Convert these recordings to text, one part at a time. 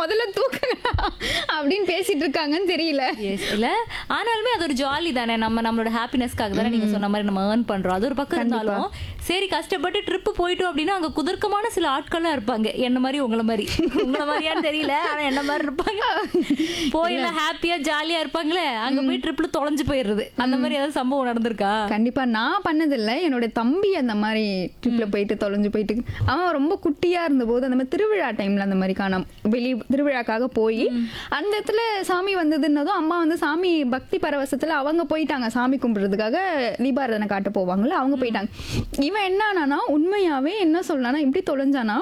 முதல்ல தூக்குங்க அப்படின்னு பேசிட்டு இருக்காங்கன்னு தெரியல Yes, இல்ல ஆனாலுமே அது ஒரு ஜாலி தானே நம்ம நம்மளோட ஹாப்பினஸ்க்காக தானே நீங்க சொன்ன மாதிரி நம்ம ஏர்ன் பண்றோம் அது ஒரு பக்கம் இருந்தாலும் சரி கஷ்டப்பட்டு ட்ரிப் போயிட்டோம் அப்படின்னா அங்க குதர்க்கமான சில ஆட்கள்லாம் இருப்பாங்க என்ன மாதிரி உங்கள மாதிரி உங்கள மாதிரியான்னு தெரியல ஆனா என்ன மாதிரி இருப்பாங்க போயில ஹாப்பியா ஜாலியா இருப்பாங்களே அங்க போய் ட்ரிப்ல தொலைஞ்சு போயிடுறது அந்த மாதிரி ஏதாவது சம்பவம் நடந்திருக்கா கண்டிப்பா நான் பண்ணதில்ல என்னோட தம்பி அந்த மாதிரி ட்ரிப்ல போயிட்டு தொலைஞ்சு போயிட்டு அவன் ரொம்ப குட்டியா இருந்தபோது அந்த மாதிரி திருவிழா டைம்ல அந்த மாதிரி காணாம வெளி திருவிழாக்காக போய் அந்த இடத்துல சாமி வந்ததுன்னதும் அம்மா வந்து சாமி பக்தி பரவசத்துல அவங்க போயிட்டாங்க சாமி கும்பிடுறதுக்காக தீபாராதனை காட்ட போவாங்கல்ல அவங்க போயிட்டாங்க இவன் என்ன ஆனானா உண்மையாவே என்ன சொல்லலாம்னா இப்படி தொலைஞ்சானா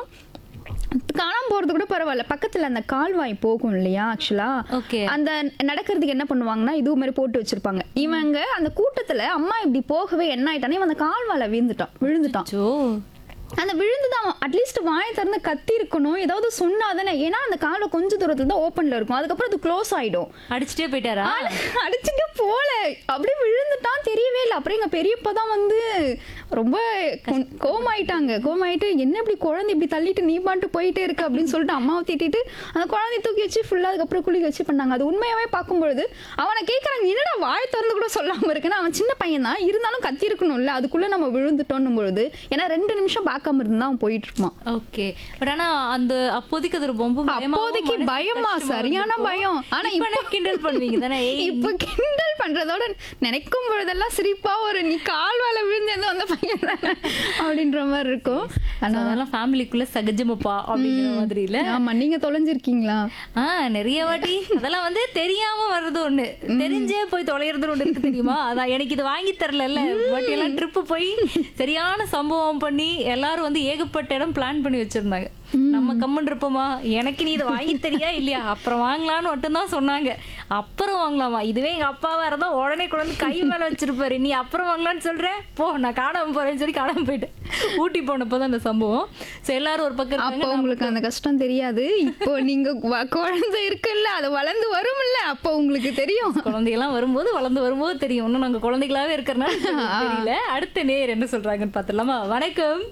காணாம போறது கூட பரவாயில்ல பக்கத்துல அந்த கால்வாய் போகும் இல்லையா ஆக்சுவலா Okay. அந்த நடக்கிறதுக்கு என்ன பண்ணுவாங்கன்னா இது மாதிரி போட்டு வச்சிருப்பாங்க இவங்க அந்த கூட்டத்துல அம்மா இப்படி போகவே என்ன ஆயிட்டானே இவன் அந்த கால்வால விழுந்துட்டான் விழுந்துட்டான் சோ அந்த விழுந்துதான் அட்லீஸ்ட் வாயை திறந்து கத்தி இருக்கணும் ஏதாவது சொன்னாதானே ஏன்னா அந்த காலை கொஞ்ச தூரத்துல தான் ஓப்பன்ல இருக்கும் அதுக்கப்புறம் அது க்ளோஸ் ஆயிடும் அடிச்சுட்டே போயிட்டாரா அடிச்சுட்டு போல அப்படியே விழுந்துட்டான் தெரியவே இல்லை அப்புறம் எங்க பெரியப்பா தான் வந்து ரொம்ப கொ- கோவமாயிட்டாங்க கோவமாயிட்டு என்ன இப்படி குழந்தை இப்படி தள்ளிட்டு நீ பாட்டு போயிட்டே இருக்கு அப்படின்னு சொல்லிட்டு அம்மாவை திட்டிட்டு அந்த குழந்தைய தூக்கி வச்சு ஃபுல்லா அதுக்கப்புறம் குளிக்க வச்சு பண்ணாங்க அது உண்மையாவே பார்க்கும்பொழுது அவனை கேட்கறாங்க என்னடா வாய் திறந்து கூட சொல்லாம இருக்குன்னா அவன் சின்ன பையன் தான் இருந்தாலும் கத்தி இருக்கணும்ல அதுக்குள்ள நம்ம விழுந்துட்டோன்னும் பொழுது ஏன்னா ரெண்டு நிமிஷம் பார்க்காம இருந்தா அவன் போயிட்டு இருப்பான் ஓகே பட் ஆனா அந்த அப்போதைக்கு அது ரொம்ப பயமாவும் அப்போதைக்கு மனசுக்கு பயமா கஷ்டமாவும் சரியான இருக்கும். பயம் ஆனா இப்ப என்ன கிண்டல் பண்ணுவீங்க தானே ஏய், இப்ப கிண்டல் பண்றதோட நினைக்கும் பொழுதெல்லாம் சிரிப்பா ஒரு நீ கால்வால விழுந்தது அந்த பையன் தானே அப்படின்ற மாதிரி இருக்கும் So, அதெல்லாம் ஃபேமிலிக்குள்ள சகஜமப்பா அப்படிங்கிற மாதிரி இல்ல ஆமா நீங்க தொலைஞ்சிருக்கீங்களா ஆ நிறைய வாட்டி அதெல்லாம் வந்து தெரியாம வர்றது ஒண்ணு தெரிஞ்சே போய் தொலைகிறது ஒண்ணு இருக்கு தெரியுமா அதான் எனக்கு இது வாங்கி தரல வாட்டி எல்லாம் ட்ரிப் போய் சரியான சம்பவம் பண்ணி எல்லாரும் வந்து ஏகப்பட்ட இடம் பிளான் பண்ணி வச்சிருந்தாங்க நம்ம கம்மன் இருப்போமா எனக்கு நீ இதை வாங்கி தரியா இல்லையா அப்புறம் வாங்கலாம்னு மட்டும்தான் சொன்னாங்க அப்புறம் வாங்கலாமா இதுவே எங்க அப்பாவா இருந்தா உடனே கொண்டு வந்து கை மேல வச்சிருப்பாரு நீ அப்புறம் வாங்கலாம்னு சொல்ற போ நான் காணாம போறேன்னு சொல்லி காணாம போயிட்டேன் ஊட்டி போனப்பதான் அந்த சம்பவம் சோ எல்லாரும் ஒரு பக்கம் அப்போ இருக்காங்க உங்களுக்கு அந்த கஷ்டம் தெரியாது இப்போ நீங்க வ- குழந்தை இருக்குல்ல அது வளர்ந்து வரும்ல அப்போ உங்களுக்கு தெரியும் குழந்தைகள்லாம் வரும்போது வளர்ந்து வரும்போது தெரியும் இன்னும் நாங்க குழந்தைகளாவே இருக்கிறனால எனக்கு தெரியல அடுத்த நேர் என்ன சொல்றாங்கன்னு பார்த்துடலாமா வணக்கம்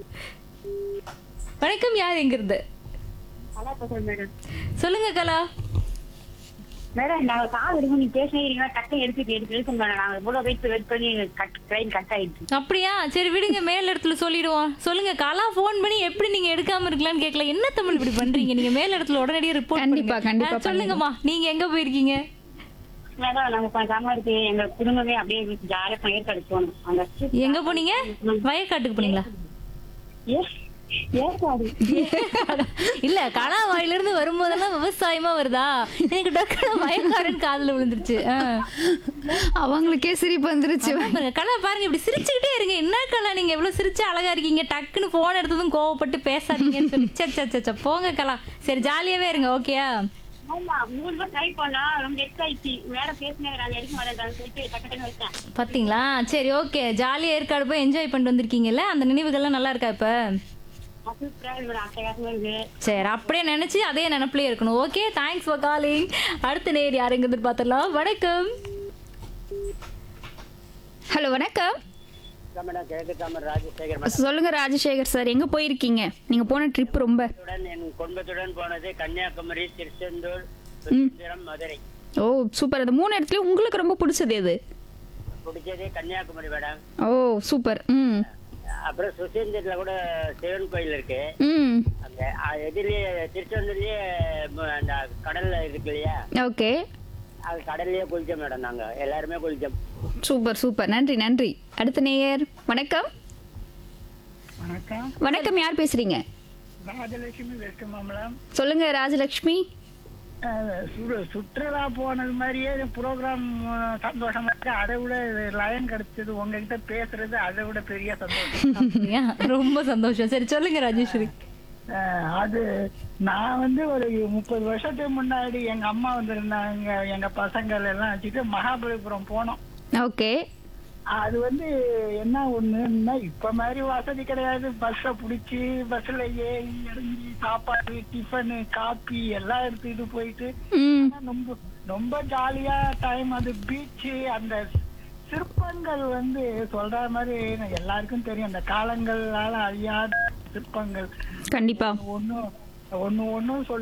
வணக்கம் யார் எங்கிருந்து மேடம் சொல்லுங்க கலா மேடம் நாங்க கால் எடுக்கும் நீங்க பேசுனீங்க டக்கு எடுத்து எடுத்து எடுத்து மேடம் நாங்க இவ்வளவு வெயிட் வெயிட் பண்ணி கட் ட்ரெயின் கட் ஆயிடுச்சு அப்படியா சரி விடுங்க மேல் இடத்துல சொல்லிடுவோம் சொல்லுங்க கலா ஃபோன் பண்ணி எப்படி நீங்க எடுக்காம இருக்கலாம்னு கேட்கல என்ன தமிழ் இப்படி பண்றீங்க நீங்க மேல் இடத்துல உடனடியாக ரிப்போர்ட் கண்டிப்பா, கண்டிப்பா சொல்லுங்கம்மா நீங்க எங்க போயிருக்கீங்க மேடம் நாங்க கொஞ்சம் சமமா இருக்கு எங்க குடும்பமே அப்படியே ஜாலியா ஏற்காடு போகணும் அந்த எங்க போனீங்க வயக்காட்டுக்கு போனீங்களா ஏ- ஏற்காடு இல்ல கலா வாயில இருந்து வரும்போதெல்லாம் விவசாயமா வருதா எனக்கு டக்குனு வயக்காரன் காதுல விழுந்துருச்சு ஆ. அவங்களுக்கே சிரிப்பு வந்துருச்சு அதான் பாருங்க, கலா பாருங்க இப்படி சிரிச்சுக்கிட்டே இருங்க என்ன கலா நீங்க எவ்வளவு சிரிச்சு அழகா இருக்கீங்க டக்குன்னு போன் எடுத்ததும் கோவப்பட்டு பேசாதீங்கன்னு சொல்லி சே சே சே, சே போங்க கலா சரி ஜாலியாவே இருங்க ஓகேயா ஆமா மூணு பேர் ட்ரை பண்ணா ரொம்ப எக்ஸ் ஆயிடுச்சு வேற பேசினேன் நாங்க எடுக்க மாட்டேன் சொல்லிட்டு டக்கு டக்குன்னு வச்சேன் பாத்தீங்களா சரி ஓகே ஜாலியா ஏற்காடு போய் என்ஜாய் பண்ணிட்டு வந்திருக்கீங்கல்ல அந்த நினைவுகள்லாம் நல்லா இருக்கா இப்ப சூப்பரா இருக்கு அட்டகாசமா இருக்கு சரி அப்படியே நினைச்சு அதே நினைப்புலயே இருக்கணும் ஓகே தேங்க்ஸ் ஃபார் காலிங் அடுத்த நேர் யாருங்கிறது பார்த்துடலாம் வணக்கம் ஹலோ வணக்கம் மேடம் கிழக்கு தாமர் ராஜசேகர் மேடம் சொல்லுங்க ராஜசேகர் சார் எங்க போயிருக்கீங்க நீங்க போன ட்ரிப் ரொம்ப உடன் என் குடும்பத்துடன் போனது கன்னியாகுமரி திருச்செந்தூர் சுதந்திரம் மதுரை ஓ சூப்பர் அந்த மூணு இடத்துலயும் உங்களுக்கு ரொம்ப பிடிச்சது எது பிடிச்சது கன்னியாகுமரி மேடம் ஓ சூப்பர் ம் அப்புறம் சுசேந்தர்ல கூட சிவன் கோயில் இருக்கு ம் அந்த அ- எதிரிலேயே திருச்செந்தூர்லயே ம- அந்த கடல்ல இருக்கு இல்லையா ஓகே அது கடல்லயே குளிச்சோம் மேடம் நாங்க எல்லாருமே குளிச்சோம் சூப்பர் சூப்பர் நன்றி நன்றி அடுத்த நேயர் வணக்கம் வணக்கம் வணக்கம் யார் பேசுறீங்க ராஜலட்சுமி வெஸ்ட் மாம்பலம் சொல்லுங்க ராஜலக்ஷ்மி அஹ், சு- சுற்றுலா போனது மாதிரியே ப்ரோக்ராம் சந்தோஷமா இருக்கு அதை விட லயம் கிடைச்சது உங்ககிட்ட பேசுறது அதை விட பெரிய சந்தோஷம் அப்படியா ரொம்ப சந்தோஷம் சரி சொல்லுங்க ராஜேஸ்வரி அஹ், அது நான் வந்து ஒரு முப்பது வருஷத்துக்கு முன்னாடி எங்க அம்மா வந்திருந்தாங்க எங்க பசங்கள் எல்லாம் வச்சுட்டு மகாபலிபுரம் போனோம் ஓகே அது வந்து என்ன ஒண்ணுன்னா இப்ப மாதிரி வசதி கிடையாது பஸ்ஸ புடிச்சு பஸ்ல ஏறி இறங்கி சாப்பாடு டிஃபனு காப்பி எல்லாம் எடுத்துட்டு போயிட்டு ம் ஆனா ரொம்ப ரொம்ப ஜாலியா டைம் அது பீச் அந்த சிற்பங்கள் வந்து சொல்ற மாதிரி எல்லாருக்கும் தெரியும் அந்த காலங்களால அழியாத சிற்பங்கள் கண்டிப்பா ஒன்னும் ஒன்னு ஒன்னும் சொல்ல